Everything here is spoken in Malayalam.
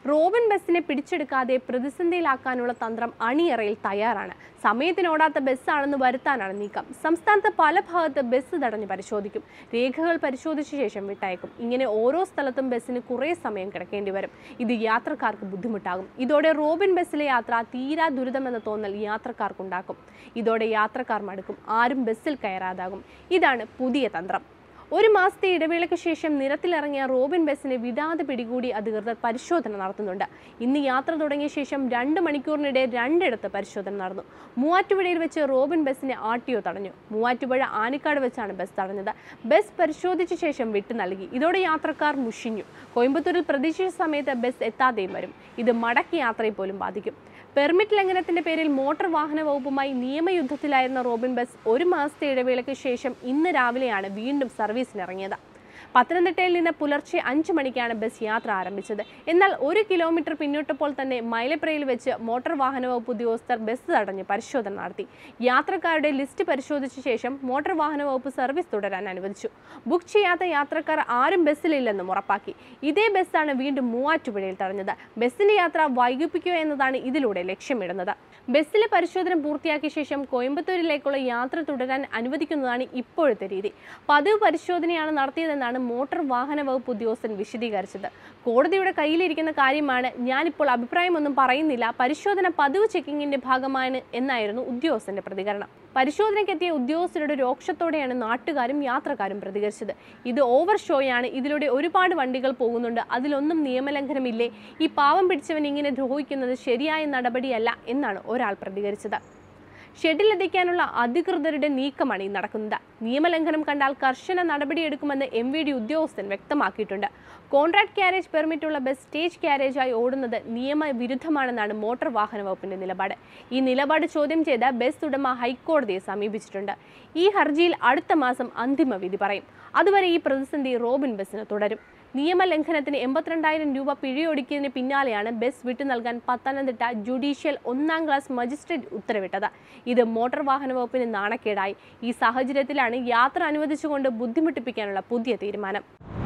റോബിൻ ബസ്സിനെ പിടിച്ചെടുക്കാതെ പ്രതിസന്ധിയിലാക്കാനുള്ള തന്ത്രം അണിയറയിൽ തയ്യാറാണ് സമയത്തിനോടാത്ത ബസ്സാണെന്ന് വരുത്താനാണ് നീക്കം സംസ്ഥാനത്ത് പല ഭാഗത്ത് ബസ് തടഞ്ഞ് പരിശോധിക്കും രേഖകൾ പരിശോധിച്ച ശേഷം വിട്ടയക്കും ഇങ്ങനെ ഓരോ സ്ഥലത്തും ബസ്സിന് കുറേ സമയം കിടക്കേണ്ടി വരും ഇത് യാത്രക്കാർക്ക് ബുദ്ധിമുട്ടാകും ഇതോടെ റോബിൻ ബസ്സിലെ യാത്ര തീരാ ദുരിതമെന്ന തോന്നൽ യാത്രക്കാർക്കുണ്ടാക്കും ഇതോടെ യാത്രക്കാർ മടുക്കും ആരും ബസ്സിൽ കയറാതാകും ഇതാണ് പുതിയ തന്ത്രം ഒരു മാസത്തെ ഇടവേളയ്ക്ക് ശേഷം നിരത്തിലിറങ്ങിയ റോബിൻ ബസ്സിനെ വിടാതെ പിടികൂടി അധികൃതർ പരിശോധന നടത്തുന്നുണ്ട് ഇന്ന് യാത്ര തുടങ്ങിയ ശേഷം രണ്ട് മണിക്കൂറിനിടെ രണ്ടിടത്ത് പരിശോധന നടന്നു മൂവാറ്റുപുഴയിൽ വെച്ച് റോബിൻ ബസ്സിനെ ആർ ടി ഒ തടഞ്ഞു മൂവാറ്റുപുഴ ആനിക്കാട് വെച്ചാണ് ബസ് തടഞ്ഞത് ബസ് പരിശോധിച്ച ശേഷം വിട്ടു നൽകി ഇതോടെ യാത്രക്കാർ മുഷിഞ്ഞു കോയമ്പത്തൂരിൽ പ്രതീക്ഷിച്ച സമയത്ത് ബസ് എത്താതെയും വരും ഇത് മടക്കി യാത്രയെ പോലും ബാധിക്കും പെർമിറ്റ് ലംഘനത്തിന്റെ പേരിൽ മോട്ടോർ വാഹന വകുപ്പുമായി നിയമയുദ്ധത്തിലായിരുന്ന റോബിൻ ബസ് ഒരു മാസത്തെ ഇടവേളയ്ക്ക് ശേഷം ഇന്ന് രാവിലെയാണ് വീണ്ടും സർവീസിനിറങ്ങിയത് പത്തനംതിട്ടയിൽ നിന്ന് പുലർച്ചെ അഞ്ച് മണിക്കാണ് ബസ് യാത്ര ആരംഭിച്ചത് എന്നാൽ ഒരു കിലോമീറ്റർ പിന്നിട്ടപ്പോൾ തന്നെ മൈലപ്രയിൽ വെച്ച് മോട്ടോർ വാഹന വകുപ്പ് ഉദ്യോഗസ്ഥർ ബസ് തടഞ്ഞ് പരിശോധന നടത്തി യാത്രക്കാരുടെ ലിസ്റ്റ് പരിശോധിച്ച ശേഷം മോട്ടോർ വാഹന വകുപ്പ് സർവീസ് തുടരാൻ അനുവദിച്ചു ബുക്ക് ചെയ്യാത്ത യാത്രക്കാർ ആരും ബസ്സിലില്ലെന്നും ഉറപ്പാക്കി ഇതേ ബസ്സാണ് വീണ്ടും മൂവാറ്റുപുഴയിൽ തടഞ്ഞത് ബസ്സിന്റെ യാത്ര വൈകിപ്പിക്കുക എന്നതാണ് ഇതിലൂടെ ലക്ഷ്യമിടുന്നത് ബസ്സിലെ പരിശോധന പൂർത്തിയാക്കിയ ശേഷം കോയമ്പത്തൂരിലേക്കുള്ള യാത്ര തുടരാൻ അനുവദിക്കുന്നതാണ് ഇപ്പോഴത്തെ രീതി പതിവ് പരിശോധനയാണ് നടത്തിയതെന്നാണ് മോട്ടോർ വാഹന വകുപ്പ് ഉദ്യോഗസ്ഥൻ വിശദീകരിച്ചത് കോടതിയുടെ കയ്യിലിരിക്കുന്ന കാര്യമാണ് ഞാനിപ്പോൾ അഭിപ്രായമൊന്നും പറയുന്നില്ല പരിശോധന പതിവ് ചെക്കിങ്ങിന്റെ ഭാഗമാണ് എന്നായിരുന്നു ഉദ്യോഗസ്ഥന്റെ പ്രതികരണം പരിശോധനയ്ക്കെത്തിയ ഉദ്യോഗസ്ഥരുടെ രോക്ഷത്തോടെയാണ് നാട്ടുകാരും യാത്രക്കാരും പ്രതികരിച്ചത് ഇത് ഓവർ ഷോയാണ് ഇതിലൂടെ ഒരുപാട് വണ്ടികൾ പോകുന്നുണ്ട് അതിലൊന്നും നിയമലംഘനമില്ലേ ഈ പാവം പിടിച്ചവൻ ഇങ്ങനെ ദ്രോഹിക്കുന്നത് ശരിയായ നടപടിയല്ല എന്നാണ് ഒരാൾ പ്രതികരിച്ചത് ഷെഡിലെത്തിക്കാനുള്ള അധികൃതരുടെ നീക്കമാണ് ഈ നടക്കുന്നത് നിയമലംഘനം കണ്ടാൽ കർശന നടപടിയെടുക്കുമെന്ന് എം വി ഡി ഉദ്യോഗസ്ഥൻ വ്യക്തമാക്കിയിട്ടുണ്ട് കോൺട്രാക്ട് ക്യാരേജ് പെർമിറ്റുള്ള ബസ് സ്റ്റേജ് ക്യാരേജായി ഓടുന്നത് നിയമവിരുദ്ധമാണെന്നാണ് മോട്ടോർ വാഹന വകുപ്പിന്റെ നിലപാട് ഈ നിലപാട് ചോദ്യം ചെയ്ത ബസ് ഉടമ ഹൈക്കോടതിയെ സമീപിച്ചിട്ടുണ്ട് ഈ ഹർജിയിൽ അടുത്ത മാസം അന്തിമ വിധി പറയും അതുവരെ ഈ പ്രതിസന്ധി റോബിൻ ബസ്സിന് തുടരും നിയമലംഘനത്തിന് എൺപത്തിരണ്ടായിരം രൂപ പിഴയൊടുക്കിയതിന് പിന്നാലെയാണ് ബസ് വിട്ടു നൽകാൻ പത്തനംതിട്ട ജുഡീഷ്യൽ ഒന്നാം ക്ലാസ് മജിസ്ട്രേറ്റ് ഉത്തരവിട്ടത് ഇത് മോട്ടോർ വാഹന വകുപ്പിന് നാണക്കേടായി ഈ സാഹചര്യത്തിലാണ് യാത്ര അനുവദിച്ചുകൊണ്ട് ബുദ്ധിമുട്ടിപ്പിക്കാനുള്ള പുതിയ തീരുമാനം